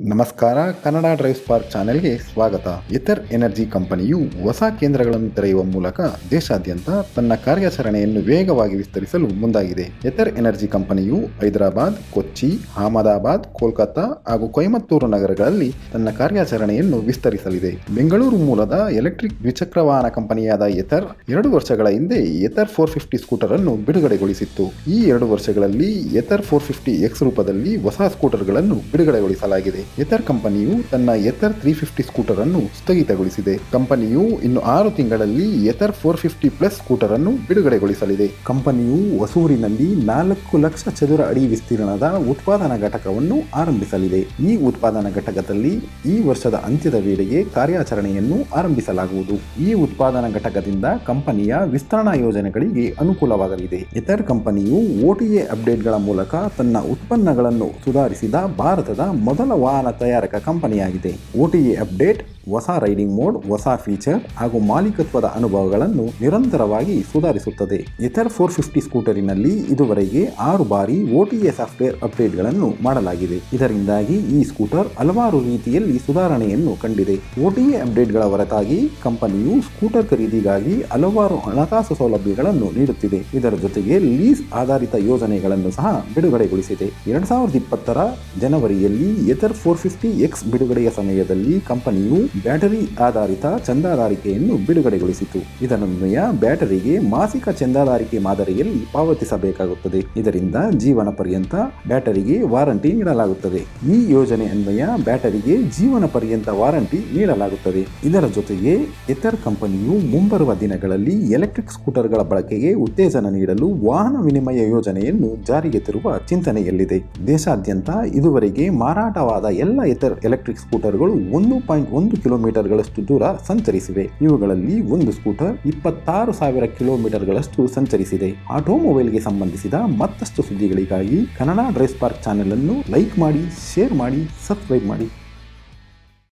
ನಮಸ್ಕಾರ Kannada drive spark ಚಾನೆಲ್ಗೆ ಸ್ವಾಗತ ಇತರ್ ಎನರ್ಜಿ ಕಂಪನಿಯು ಹೊಸ ಕೇಂದ್ರಗಳನ್ನು ತೆರೆಯುವ ಮೂಲಕ ದೇಶಾದ್ಯಂತ ತನ್ನ ಕಾರ್ಯಾಚರಣೆಯನ್ನು ವೇಗವಾಗಿ ವಿಸ್ತರಿಸಲು ಮುಂದಾಗಿದೆ ಎತರ್ ಎನರ್ಜಿ ಕಂಪನಿಯು ಹೈದರಾಬಾದ್ ಕೊಚ್ಚಿ ಅಹಮದಾಬಾದ್ ಕೋಲ್ಕತ್ತಾ ಹಾಗೂ ಕೊಯಮತ್ತೂರು ನಗರಗಳಲ್ಲಿ ತನ್ನ ಕಾರ್ಯಾಚರಣೆಯನ್ನು ವಿಸ್ತರಿಸಲಿದೆ ಬೆಂಗಳೂರು ಮೂಲದ ಎಲೆಕ್ಟ್ರಿಕ್ ದ್ವಿಚಕ್ರ ವಾಹನ ಕಂಪನಿಯಾದ ಎತರ್ ಎರಡು ವರ್ಷಗಳ ಹಿಂದೆ ಎತರ್ ಫೋರ್ ಫಿಫ್ಟಿ ಸ್ಕೂಟರ್ ಅನ್ನು ಬಿಡುಗಡೆಗೊಳಿಸಿತ್ತು ಈ ಎರಡು ವರ್ಷಗಳಲ್ಲಿ ಎತರ್ ಫೋರ್ ಫಿಫ್ಟಿ ಎಕ್ಸ್ ರೂಪದಲ್ಲಿ ಹೊಸ ಸ್ಕೂಟರ್ಗಳನ್ನು ಬಿಡುಗಡೆಗೊಳಿಸಲಾಗಿದೆ ಎತರ್ ಕಂಪನಿಯು ತನ್ನ ಎತರ್ ತ್ರೀ ಫಿಫ್ಟಿ ಸ್ಕೂಟರ್ ಅನ್ನು ಸ್ಥಗಿತಗೊಳಿಸಿದೆ ಕಂಪನಿಯು ಇನ್ನು ಆರು ತಿಂಗಳಲ್ಲಿ Ather four fifty plus scooter ಅನ್ನು ಬಿಡುಗಡೆಗೊಳಿಸಲಿದೆ ಕಂಪನಿಯು ಹೊಸೂರಿನಲ್ಲಿ ನಾಲ್ಕು ಲಕ್ಷ ಚದುರ ಅಡಿ ವಿಸ್ತೀರ್ಣದ ಉತ್ಪಾದನಾ ಘಟಕವನ್ನು ಆರಂಭಿಸಲಿದೆ ಈ ಉತ್ಪಾದನಾ ಘಟಕದಲ್ಲಿ ಈ ವರ್ಷದ ಅಂತ್ಯದ ವೇಳೆಗೆ ಕಾರ್ಯಾಚರಣೆಯನ್ನು ಆರಂಭಿಸಲಾಗುವುದು ಈ ಉತ್ಪಾದನಾ ಘಟಕದಿಂದ ಕಂಪನಿಯ ವಿಸ್ತರಣಾ ಯೋಜನೆಗಳಿಗೆ ಅನುಕೂಲವಾಗಲಿದೆ ಎತರ್ ಕಂಪನಿಯು ಓಟಿಎ ಅಪ್ಡೇಟ್ಗಳ ಮೂಲಕ ತನ್ನ ಉತ್ಪನ್ನಗಳನ್ನು ಸುಧಾರಿಸಿದ ಭಾರತದ ಮೊದಲ ವಾಹನ ತಯಾರಕ ಕಂಪನಿಯಾಗಿದೆ ಓಟಿಎ ಅಪ್ಡೇಟ್ ಹೊಸ ರೈಡಿಂಗ್ ಮೋಡ್ ಹೊಸ ಫೀಚರ್ ಹಾಗೂ ಮಾಲೀಕತ್ವದ ಅನುಭವಗಳನ್ನು ನಿರಂತರವಾಗಿ ಸುಧಾರಿಸುತ್ತದೆ ಎಥರ್ ಫೋರ್ ಫಿಫ್ಟಿ ಸ್ಕೂಟರಿನಲ್ಲಿ ಇದುವರೆಗೆ ಆರು ಬಾರಿ ಓಟಿಎ ಸಾಫ್ಟ್ವೇರ್ ಅಪ್ಡೇಟ್ಗಳನ್ನು ಮಾಡಲಾಗಿದೆ ಇದರಿಂದಾಗಿ ಈ ಸ್ಕೂಟರ್ ಹಲವಾರು ರೀತಿಯಲ್ಲಿ ಸುಧಾರಣೆಯನ್ನು ಕಂಡಿದೆ ಓಟಿಎ ಅಪ್ಡೇಟ್ಗಳ ಹೊರತಾಗಿ ಕಂಪನಿಯು ಸ್ಕೂಟರ್ ಖರೀದಿಗಾಗಿ ಹಲವಾರು ಹಣಕಾಸು ಸೌಲಭ್ಯಗಳನ್ನು ನೀಡುತ್ತಿದೆ ಇದರ ಜೊತೆಗೆ ಲೀಸ್ ಆಧಾರಿತ ಯೋಜನೆಗಳನ್ನು ಸಹ ಬಿಡುಗಡೆಗೊಳಿಸಿದೆ ಎರಡ್ ಸಾವಿರದ ಇಪ್ಪತ್ತರ ಜನವರಿಯಲ್ಲಿ ಎಥರ್ ಫೋರ್ ಫಿಫ್ಟಿ ಎಕ್ಸ್ ಬಿಡುಗಡೆಯ ಸಮಯದಲ್ಲಿ ಕಂಪನಿಯು ಬ್ಯಾಟರಿ ಆಧಾರಿತ ಚಂದಾದಾರಿಕೆಯನ್ನು ಬಿಡುಗಡೆಗೊಳಿಸಿತು ಇದರನ್ವಯ ಬ್ಯಾಟರಿಗೆ ಮಾಸಿಕ ಚಂದಾದಾರಿಕೆ ಮಾದರಿಯಲ್ಲಿ ಪಾವತಿಸಬೇಕಾಗುತ್ತದೆ ಇದರಿಂದ ಜೀವನ ಪರ್ಯಂತ ಬ್ಯಾಟರಿಗೆ ವಾರಂಟಿ ನೀಡಲಾಗುತ್ತದೆ ಈ ಯೋಜನೆ ಅನ್ವಯ ಬ್ಯಾಟರಿಗೆ ಜೀವನ ಪರ್ಯಂತ ವಾರಂಟಿ ನೀಡಲಾಗುತ್ತದೆ ಇದರ ಜೊತೆಗೆ ಎಥರ್ ಕಂಪನಿಯು ಮುಂಬರುವ ದಿನಗಳಲ್ಲಿ ಎಲೆಕ್ಟ್ರಿಕ್ ಸ್ಕೂಟರ್ಗಳ ಬಳಕೆಗೆ ಉತ್ತೇಜನ ನೀಡಲು ವಾಹನ ವಿನಿಮಯ ಯೋಜನೆಯನ್ನು ಜಾರಿಗೆ ತರುವ ಚಿಂತನೆಯಲ್ಲಿದೆ ದೇಶಾದ್ಯಂತ ಇದುವರೆಗೆ ಮಾರಾಟವಾದ ಎಲ್ಲ ಎಥರ್ ಎಲೆಕ್ಟ್ರಿಕ್ ಸ್ಕೂಟರ್ಗಳು ಒಂದು ಪಾಯಿಂಟ್ ಒಂದು ಕಿಲೋಮೀಟರ್ಗಳಷ್ಟು ದೂರ ಸಂಚರಿಸಿವೆ ಇವುಗಳಲ್ಲಿ ಒಂದು ಸ್ಕೂಟರ್ ಇಪ್ಪತ್ತಾರು ಸಾವಿರ ಕಿಲೋಮೀಟರ್ಗಳಷ್ಟು ಸಂಚರಿಸಿದೆ ಆಟೋಮೊಬೈಲ್ಗೆ ಸಂಬಂಧಿಸಿದ ಮತ್ತಷ್ಟು ಸುದ್ದಿಗಳಿಗಾಗಿ ಕನ್ನಡ ಡ್ರೈವ್ ಪಾರ್ಕ್ ಚಾನೆಲ್ ಅನ್ನು ಲೈಕ್ ಮಾಡಿ ಶೇರ್ ಮಾಡಿ ಸಬ್ಸ್ಕ್ರೈಬ್ ಮಾಡಿ